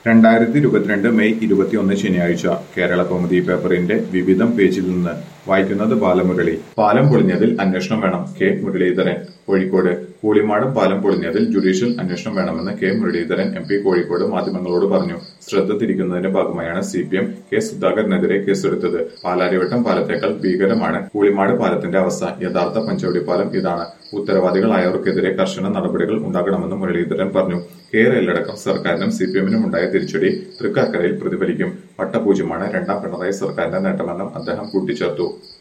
രണ്ടായിരത്തി ഇരുപത്തിരണ്ട് മെയ് ഇരുപത്തിയൊന്ന് ശനിയാഴ്ച കേരള കൗമുദി പേപ്പറിന്റെ വിവിധം പേജിൽ നിന്ന് വായിക്കുന്നത് ബാലമുരളി പാലം പൊളിഞ്ഞതിൽ അന്വേഷണം വേണം കെ മുരളീധരൻ കോഴിക്കോട് കൂളിമാടം പാലം പൊളിഞ്ഞതിൽ ജുഡീഷ്യൽ അന്വേഷണം വേണമെന്ന് K Muraleedharan M P Kozhikode മാധ്യമങ്ങളോട് പറഞ്ഞു ശ്രദ്ധ തിരിക്കുന്നതിന്റെ ഭാഗമായാണ് സി പി എം കെ സുധാകരനെതിരെ കേസെടുത്തത് പാലാരിവട്ടം പാലത്തേക്കാൾ ഭീകരമാണ് കൂളിമാട് പാലത്തിന്റെ അവസ്ഥ യഥാർത്ഥ പഞ്ചവടി പാലം ഇതാണ് ഉത്തരവാദികളായവർക്കെതിരെ കർശന നടപടികൾ ഉണ്ടാകണമെന്ന് മുരളീധരൻ പറഞ്ഞു കെ റെയിലടക്കം സർക്കാരിനും സി പി എമ്മിനും ഉണ്ടായ തിരിച്ചടി തൃക്കാക്കരയിൽ പ്രതിഫലിക്കും വട്ടപൂജ്യമാണ് രണ്ടാം പിണറായി സർക്കാരിന്റെ നേട്ടമെന്നും അദ്ദേഹം കൂട്ടിച്ചേർത്തു